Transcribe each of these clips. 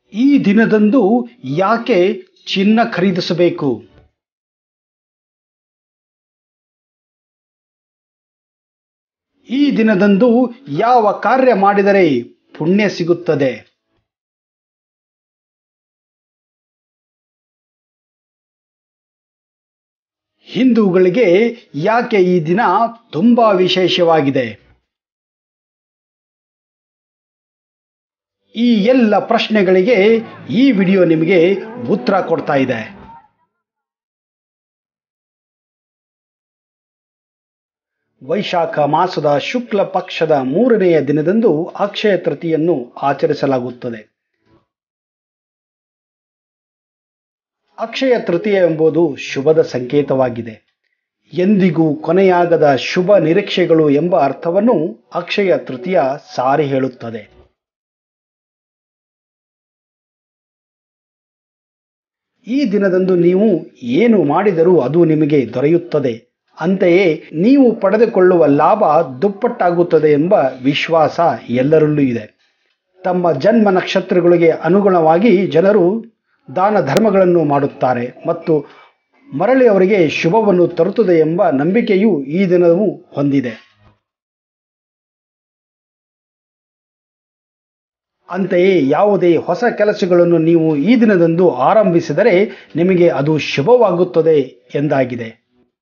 ಈ ದಿನದಂದು ಯಾಕೆ ಚಿನ್ನ ಖರೀದಿಸಬೇಕು ಈ ದಿನದಂದು ಯಾವ ಕಾರ್ಯ ಮಾಡಿದರೆ ಪುಣ್ಯ ಸಿಗುತ್ತದೆ ಹಿಂದೂಗಳಿಗೆ ಯಾಕೆ ಈ ದಿನ ತುಂಬಾ ವಿಶೇಷವಾಗಿದೆ ಈ ಎಲ್ಲ ಪ್ರಶ್ನೆಗಳಿಗೆ ಈ ವಿಡಿಯೋ ನಿಮಗೆ ಉತ್ತರ ಕೊಡ್ತಾ ಇದೆ ವೈಶಾಖ ಮಾಸದ ಶುಕ್ಲ ಪಕ್ಷದ ಮೂರನೆಯ ದಿನದಂದು ಅಕ್ಷಯ ತೃತೀಯನ್ನು ಆಚರಿಸಲಾಗುತ್ತದೆ ಅಕ್ಷಯ ತೃತೀಯ ಎಂಬುದು ಶುಭದ ಸಂಕೇತವಾಗಿದೆ ಎಂದಿಗೂ ಕೊನೆಯಾಗದ ಶುಭ ನಿರೀಕ್ಷೆಗಳು ಎಂಬ ಅರ್ಥವನ್ನು ಅಕ್ಷಯ ತೃತೀಯ ಸಾರಿ ಹೇಳುತ್ತದೆ ಈ ದಿನದಂದು ನೀವು ಏನು ಮಾಡಿದರೂ ಅದು ನಿಮಗೆ ದೊರೆಯುತ್ತದೆ ಅಂತೆಯೇ ನೀವು ಪಡೆದುಕೊಳ್ಳುವ ಲಾಭ ದುಪ್ಪಟ್ಟಾಗುತ್ತದೆ ಎಂಬ ವಿಶ್ವಾಸ ಎಲ್ಲರಲ್ಲೂ ಇದೆ ತಮ್ಮ ಜನ್ಮ ನಕ್ಷತ್ರಗಳಿಗೆ ಅನುಗುಣವಾಗಿ ಜನರು ದಾನ ಧರ್ಮಗಳನ್ನು ಮಾಡುತ್ತಾರೆ ಮತ್ತು ಮರಳಿ ಅವರಿಗೆ ಶುಭವನ್ನು ತರುತ್ತದೆ ಎಂಬ ನಂಬಿಕೆಯು ಈ ದಿನವೂ ಹೊಂದಿದೆ ಅಂತೆಯೇ ಯಾವುದೇ ಹೊಸ ಕೆಲಸಗಳನ್ನು ನೀವು ಈ ದಿನದಂದು ಆರಂಭಿಸಿದರೆ ನಿಮಗೆ ಅದು ಶುಭವಾಗುತ್ತದೆ ಎಂದಾಗಿದೆ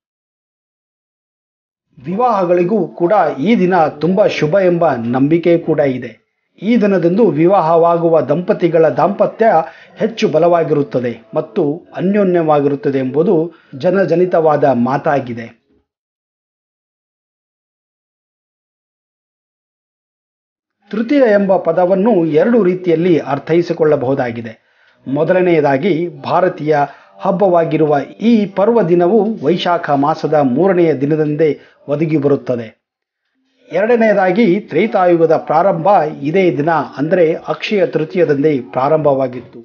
ವಿವಾಹಗಳಿಗೂ ಕೂಡ ಈ ದಿನ ತುಂಬ ಶುಭ ಎಂಬ ನಂಬಿಕೆ ಕೂಡ ಇದೆ ಈ ದಿನದಂದು ವಿವಾಹವಾಗುವ ದಂಪತಿಗಳ ದಾಂಪತ್ಯ ಹೆಚ್ಚು ಬಲವಾಗಿರುತ್ತದೆ ಮತ್ತು ಅನ್ಯೋನ್ಯವಾಗಿರುತ್ತದೆ ಎಂಬುದು ಜನಜನಿತವಾದ ಮಾತಾಗಿದೆ ತೃತೀಯ ಎಂಬ ಪದವನ್ನು ಎರಡು ರೀತಿಯಲ್ಲಿ ಅರ್ಥೈಸಿಕೊಳ್ಳಬಹುದಾಗಿದೆ ಮೊದಲನೆಯದಾಗಿ ಭಾರತೀಯ ಹಬ್ಬವಾಗಿರುವ ಈ ಪರ್ವ ದಿನವು ವೈಶಾಖ ಮಾಸದ ಮೂರನೆಯ ದಿನದಂದೇ ಒದಗಿ ಬರುತ್ತದೆ ಎರಡನೆಯದಾಗಿ ತ್ರೇತಾಯುಗದ ಪ್ರಾರಂಭ ಇದೇ ದಿನ ಅಂದರೆ ಅಕ್ಷಯ ತೃತೀಯದಂದೇ ಪ್ರಾರಂಭವಾಗಿತ್ತು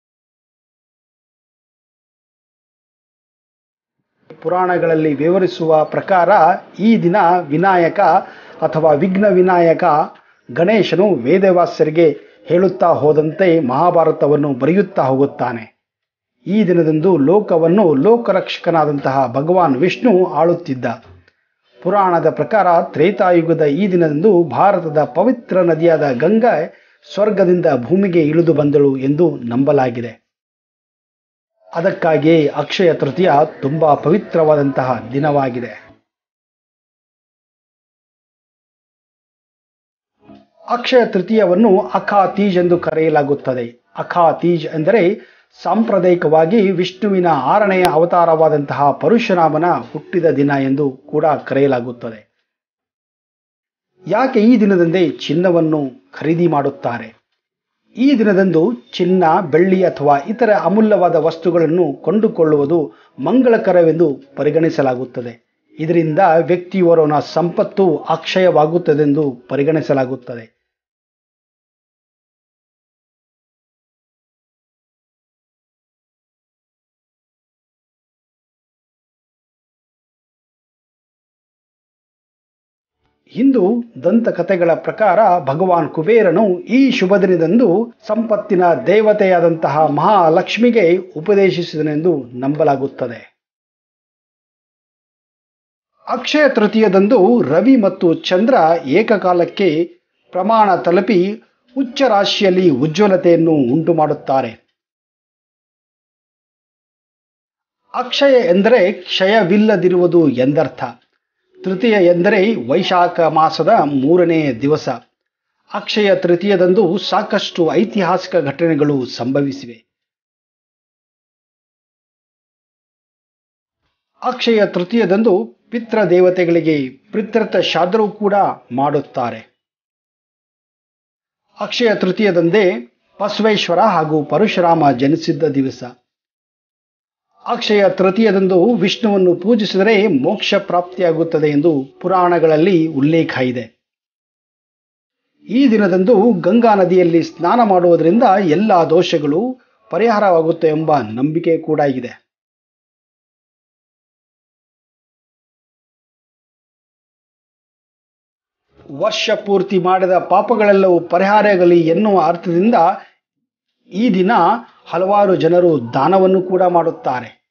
ಪುರಾಣಗಳಲ್ಲಿ ವಿವರಿಸುವ ಪ್ರಕಾರ ಈ ದಿನ ವಿನಾಯಕ ಅಥವಾ ವಿಘ್ನ ವಿನಾಯಕ ಗಣೇಶನು ವೇದವಾಸ್ಯರಿಗೆ ಹೇಳುತ್ತಾ ಹೋದಂತೆ ಮಹಾಭಾರತವನ್ನು ಬರೆಯುತ್ತಾ ಹೋಗುತ್ತಾನೆ ಈ ದಿನದಂದು ಲೋಕವನ್ನು ಲೋಕರಕ್ಷಕನಾದಂತಹ ಭಗವಾನ್ ವಿಷ್ಣು ಆಳುತ್ತಿದ್ದ ಪುರಾಣದ ಪ್ರಕಾರ ತ್ರೇತಾಯುಗದ ಈ ದಿನದಂದು ಭಾರತದ ಪವಿತ್ರ ನದಿಯಾದ ಗಂಗಾ ಸ್ವರ್ಗದಿಂದ ಭೂಮಿಗೆ ಇಳಿದು ಬಂದಳು ಎಂದು ನಂಬಲಾಗಿದೆ ಅದಕ್ಕಾಗಿಯೇ ಅಕ್ಷಯ ತೃತೀಯ ತುಂಬಾ ಪವಿತ್ರವಾದಂತಹ ದಿನವಾಗಿದೆ ಅಕ್ಷಯ ತೃತೀಯವನ್ನು ಅಖಾ ತೀಜ್ ಎಂದು ಕರೆಯಲಾಗುತ್ತದೆ ಅಖಾ ತೀಜ್ ಎಂದರೆ ಸಾಂಪ್ರದಾಯಿಕವಾಗಿ ವಿಷ್ಣುವಿನ ಆರನೆಯ ಅವತಾರವಾದಂತಹ ಪರಶುರಾಮನ ಹುಟ್ಟಿದ ದಿನ ಎಂದು ಕೂಡ ಕರೆಯಲಾಗುತ್ತದೆ ಯಾಕೆ ಈ ದಿನದಂದೇ ಚಿನ್ನವನ್ನು ಖರೀದಿ ಮಾಡುತ್ತಾರೆ ಈ ದಿನದಂದು ಚಿನ್ನ ಬೆಳ್ಳಿ ಅಥವಾ ಇತರ ಅಮೂಲ್ಯವಾದ ವಸ್ತುಗಳನ್ನು ಕೊಂಡುಕೊಳ್ಳುವುದು ಮಂಗಳಕರವೆಂದು ಪರಿಗಣಿಸಲಾಗುತ್ತದೆ ಇದರಿಂದ ವ್ಯಕ್ತಿಯೋರ್ವನ ಸಂಪತ್ತು ಅಕ್ಷಯವಾಗುತ್ತದೆಂದು ಪರಿಗಣಿಸಲಾಗುತ್ತದೆ ಹಿಂದೂ ದಂತಕಥೆಗಳ ಪ್ರಕಾರ ಭಗವಾನ್ ಕುಬೇರನು ಈ ಶುಭ ದಿನದಂದು ಸಂಪತ್ತಿನ ದೇವತೆಯಾದಂತಹ ಮಹಾಲಕ್ಷ್ಮಿಗೆ ಉಪದೇಶಿಸಿದನೆಂದು ನಂಬಲಾಗುತ್ತದೆ ಅಕ್ಷಯ ತೃತೀಯದಂದು ರವಿ ಮತ್ತು ಚಂದ್ರ ಏಕಕಾಲಕ್ಕೆ ಪ್ರಮಾಣ ತಲುಪಿ ಉಚ್ಚ ರಾಶಿಯಲ್ಲಿ ಉಜ್ವಲತೆಯನ್ನು ಉಂಟು ಮಾಡುತ್ತಾರೆ ಅಕ್ಷಯ ಎಂದರೆ ಕ್ಷಯವಿಲ್ಲದಿರುವುದು ಎಂದರ್ಥ ತೃತೀಯ ಎಂದರೆ ವೈಶಾಖ ಮಾಸದ ಮೂರನೇ ದಿವಸ ಅಕ್ಷಯ ತೃತೀಯದಂದು ಸಾಕಷ್ಟು ಐತಿಹಾಸಿಕ ಘಟನೆಗಳು ಸಂಭವಿಸಿವೆ ಅಕ್ಷಯ ತೃತೀಯದಂದು ಪಿತೃ ದೇವತೆಗಳಿಗೆ ಪಿತೃತ ಶ್ರಾದ್ದವು ಕೂಡ ಮಾಡುತ್ತಾರೆ ಅಕ್ಷಯ ತೃತೀಯದಂದೇ ಬಸವೇಶ್ವರ ಹಾಗೂ ಪರಶುರಾಮ ಜನಿಸಿದ್ದ ದಿವಸ ಅಕ್ಷಯ ತೃತೀಯದಂದು ವಿಷ್ಣುವನ್ನು ಪೂಜಿಸಿದರೆ ಮೋಕ್ಷ ಪ್ರಾಪ್ತಿಯಾಗುತ್ತದೆ ಎಂದು ಪುರಾಣಗಳಲ್ಲಿ ಉಲ್ಲೇಖ ಇದೆ ಈ ದಿನದಂದು ಗಂಗಾ ನದಿಯಲ್ಲಿ ಸ್ನಾನ ಮಾಡುವುದರಿಂದ ಎಲ್ಲ ದೋಷಗಳು ಪರಿಹಾರವಾಗುತ್ತೆ ಎಂಬ ನಂಬಿಕೆ ಕೂಡ ಇದೆ ವರ್ಷ ಪೂರ್ತಿ ಮಾಡಿದ ಪಾಪಗಳೆಲ್ಲವೂ ಪರಿಹಾರಗಲಿ ಎನ್ನುವ ಅರ್ಥದಿಂದ ಈ ದಿನ ಹಲವಾರು ಜನರು ದಾನವನ್ನು ಕೂಡ ಮಾಡುತ್ತಾರೆ